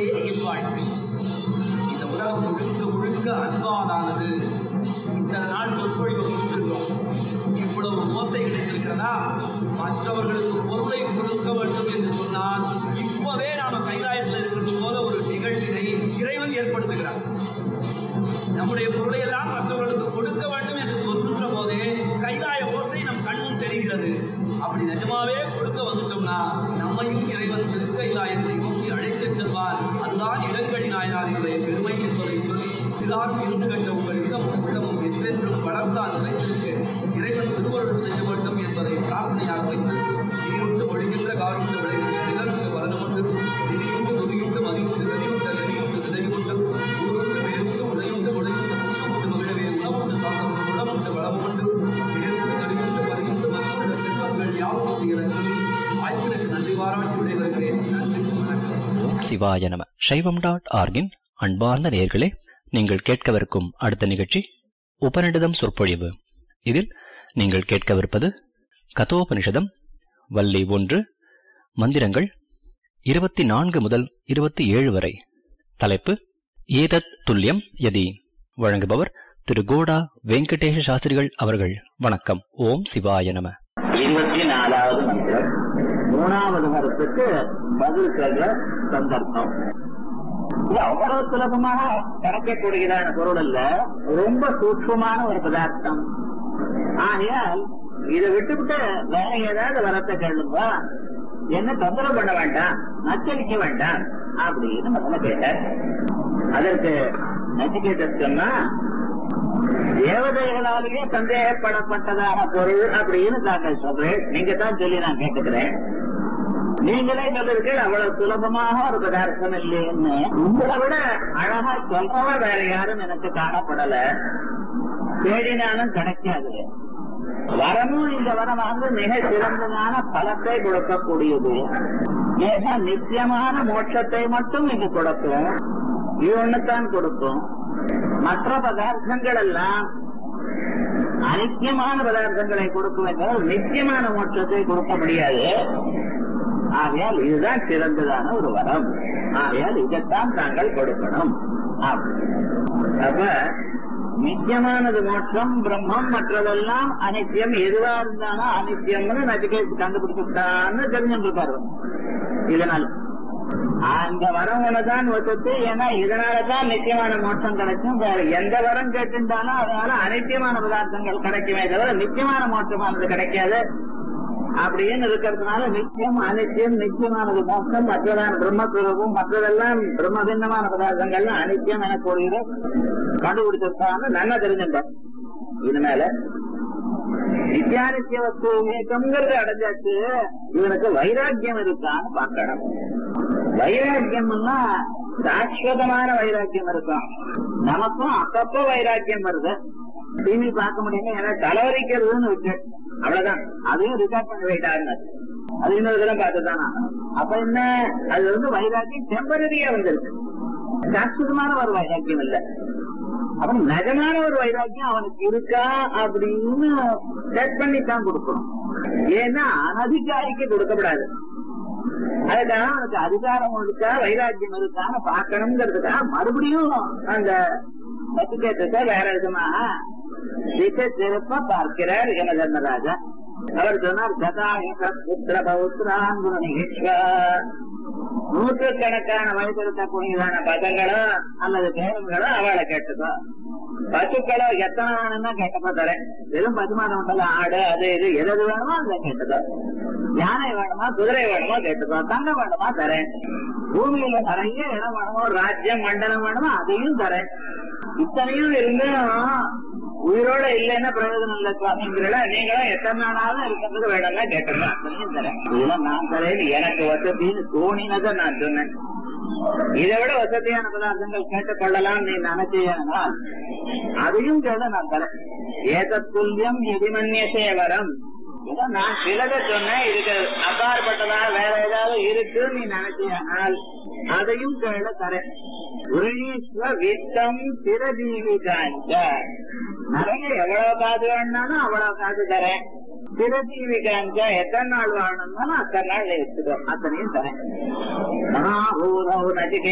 இல்வாழ்க்கை இந்த உலகம் முழுக்க முழுக்க அன்பாலானது இந்த நாள் சொற்பொழிவு முடிச்சிருக்கோம் இவ்வளவு ஓசை கிடைத்திருக்கிறதா மற்றவர்களுக்கு பொருளை கொடுக்க வேண்டும் என்று சொன்னால் இப்பவே நாம கைலாயத்தில் இருக்கிறது போல ஒரு நிகழ்வினை இறைவன் ஏற்படுத்துகிறார் நம்முடைய பொருளை எல்லாம் மற்றவர்களுக்கு கொடுக்க வேண்டும் என்று சொல்லுகிற போதே கைலாய ஓசை நம் கண்ணும் தெரிகிறது அப்படி நிஜமாவே கொடுக்க வந்துட்டோம்னா நம்மையும் இறைவன் திருக்கைலாயத்தை நோக்கி அழைத்துச் செல்வார் அதுதான் இளங்கடி நாயனாரினுடைய பெருமை என்பதை சொல்லி எல்லாரும் இருந்து கண்ட உங்கள் இடமும் உள்ளமும் என்றென்றும் வளர்ந்தால் நிலைத்திருக்க இறைவன் திருவருள் செய்ய வேண்டும் என்பதை பிரார்த்தனையாக வைத்து நீருண்டு ஒழுகின்ற காருண்டு விளைந்து நிலருண்டு வளனமுண்டு நிதியுண்டு துதியுண்டு மதியுண்டு கரியுண்டு நெறியுண்டு விதையுண்டு ஊருண்டு வேறுண்டு உடையுண்டு உடையுண்டு முட்டுமுண்டு மகிழவே உணவுண்டு தாக்கமுண்டு உணவுண்டு வளமுண்டு வேறுண்டு கரியுண்டு பறியுண்டு மதியுள்ள செல்வங்கள் யாவும் என சொல்லி வாய்ப்பிற்கு நன்றி பாராட்டி விடைபெறுகிறேன் நன்றி வணக்கம் ஓம் சிவாய நம சைவம் டாட் ஆர்கின் அன்பார்ந்த நேயர்களே நீங்கள் கேட்கவிருக்கும் அடுத்த நிகழ்ச்சி உபநிடதம் சொற்பொழிவு இதில் நீங்கள் கேட்கவிருப்பது கதோபனிஷதம் வள்ளி ஒன்று மந்திரங்கள் இருபத்தி நான்கு முதல் இருபத்தி ஏழு வரை தலைப்பு ஏதத் துல்லியம் யதி வழங்குபவர் திரு கோடா வெங்கடேஷ சாஸ்திரிகள் அவர்கள் வணக்கம் ஓம் சிவாய நம இருபத்தி நாலாவது மந்திரம் மூணாவது மரத்துக்கு பதில் சொல்ற சந்தர்ப்பம் இது அவ்வளவு சுலபமாக கிடைக்கக்கூடியதான பொருள் அல்ல ரொம்ப சூட்சமான ஒரு பதார்த்தம் ஆகையால் இதை விட்டுவிட்டு வேற ஏதாவது வரத்தை கேளுங்க என்ன தொந்தரவு பண்ண வேண்டாம் நச்சரிக்க வேண்டாம் அப்படின்னு முதல்ல கேட்டார் அதற்கு நச்சிகேட்டர் சொன்னா தேவதைகளாலேயே சந்தேகப்படப்பட்டதான பொருள் அப்படின்னு தாங்கள் சொல்றேன் நீங்க தான் சொல்லி நான் கேட்டுக்கிறேன் நீங்களே சொல்லிருக்கீங்க அவ்வளவு சுலபமாக ஒரு பதார்த்தம் இல்லைன்னு உங்களை விட அழகா சொல்றவ வேற யாரும் எனக்கு காணப்படல தேடினாலும் கிடைக்காது வரமும் இந்த வரமானது மிக சிறந்ததான பலத்தை கொடுக்கக்கூடியது ஏன்னா நித்தியமான மோட்சத்தை மட்டும் இது கொடுக்கும் இது ஒண்ணுத்தான் கொடுக்கும் மற்ற பதார்த்தங்கள் எல்லாம் அனித்தியமான பதார்த்தங்களை கொடுக்குமே தவிர நித்தியமான மோட்சத்தை கொடுக்க முடியாது ஆகையால் இதுதான் சிறந்ததான ஒரு வரம் ஆகையால் இதைத்தான் தாங்கள் கொடுக்கணும் அப்படி. அப்ப நித்தியமானது மோட்சம் பிரம்மம் மற்றதெல்லாம் அனித்தியம் எதுவா இருந்தாலும் அனித்தியம்னு நச்சிகேத்து கண்டுபிடிச்சுட்டான்னு தெரிஞ்சுட்டு இருக்காரு இதனால அந்த வரம் ஒண்ணுதான் ஒத்துத்து ஏன்னா இதனாலதான் நித்தியமான மோட்சம் கிடைக்கும் வேற எந்த வரம் கேட்டிருந்தாலும் அதனால அனித்தியமான பதார்த்தங்கள் கிடைக்குமே தவிர நித்தியமான மோட்சமானது கிடைக்காது அப்படின்னு இருக்கிறதுனால நித்தியம் அனித்தியம் நித்தியமானது மோட்சம் மற்றதான பிரம்மஸ்வரூபம் மற்றதெல்லாம் பிரம்ம பின்னமான பதார்த்தங்கள்லாம் அனித்தியம் என கூறுகிறது கண்டுபிடிச்சிருக்காங்க நல்லா தெரிஞ்சுட்டோம் இனிமேல நித்தியானித்திய வஸ்து விவேகம்ங்கிறது அடைஞ்சாச்சு இவனுக்கு வைராக்கியம் இருக்கான்னு பார்க்கணும் வைராக்கியம்னா சாஸ்வதமான வைராக்கியம் இருக்கும் நமக்கும் அப்பப்போ வைராக்கியம் வருது டிவி பார்க்க முடியுமா ஏன்னா தலைவரிக்கிறதுன்னு இருக்கு அவ்வளவுதான் அதையும் ரிகார்ட் பண்ணி போயிட்டாருங்க அது இன்னொரு தடவை பார்த்துதான் அப்ப என்ன அது வந்து வைராக்கியம் டெம்பரரியா வந்திருக்கு சாஸ்வதமான ஒரு வைராக்கியம் இல்ல அப்புறம் நிஜமான ஒரு வைராக்கியம் அவனுக்கு இருக்கா அப்படின்னு செட் பண்ணி தான் கொடுக்கணும் ஏன்னா அனதிகாரிக்கு கொடுக்கப்படாது அதுக்காக அவனுக்கு அதிகாரம் இருக்கா வைராக்கியம் இருக்கான்னு பார்க்கணுங்கிறதுக்காக மறுபடியும் அந்த சத்துக்கேட்டத்தை வேற விதமா திசை திருப்ப பார்க்கிறார் யம தர்மராஜா அவர் சொன்னார் சதாயுக புத்திர பௌத்திராங்குண நிகழ்வா நூற்றுக்கணக்கான வயதிருக்கக்கூடியதான பதங்களோ அல்லது பேருங்களோ அவளை கேட்டுக்கோ பசுக்களோ எத்தனை வேணும்னா கேட்டப்ப தரேன் வெறும் பசுமான உண்டல ஆடு அது இது எது எது வேணுமோ அதை கேட்டுக்கோ யானை வேணுமா குதிரை வேணுமோ கேட்டுக்கோ தங்கம் வேணுமா தரேன் பூமியில நிறைய இடம் வேணுமோ ராஜ்யம் மண்டலம் வேணுமோ அதையும் தரேன் இத்தனையும் இருந்தும் உயிரோட இல்லைன்னா பிரயோஜனம் இல்ல சுவாமிங்கிறல நீங்களும் எத்தனை நாளாவது இருக்கிறதுக்கு வேணும்னா கேட்டுக்கோ அத்தனையும் தரேன் இதெல்லாம் நான் தரேன் எனக்கு வசதின்னு தோணினதை நான் சொன்னேன் இதை விட வசதியான பதார்த்தங்கள் கேட்டுக் கொள்ளலாம் நீ நினைச்சீங்கன்னா அதையும் கேட நான் தரேன் ஏதத்துல்யம் எதிமன்யசே வரம் இதை நான் சிலத சொன்னேன் இதுக்கு அப்பாற்பட்டதா வேற ஏதாவது இருக்கு நீ நினைச்சீனால் அதையும் கேட தரேன் உருணீஸ்வ வித்தம் சிறஜீவிகாஞ்ச நிறைய எவ்வளவு காசு வேணும்னாலும் அவ்வளவு காசு தரேன் சிறஜீவிகாஞ்ச எத்தனை நாள் வாழணும்னாலும் அத்தனை நாள் எடுத்துக்கோ அத்தனையும் தரேன் மகாபூதோ நச்சிகை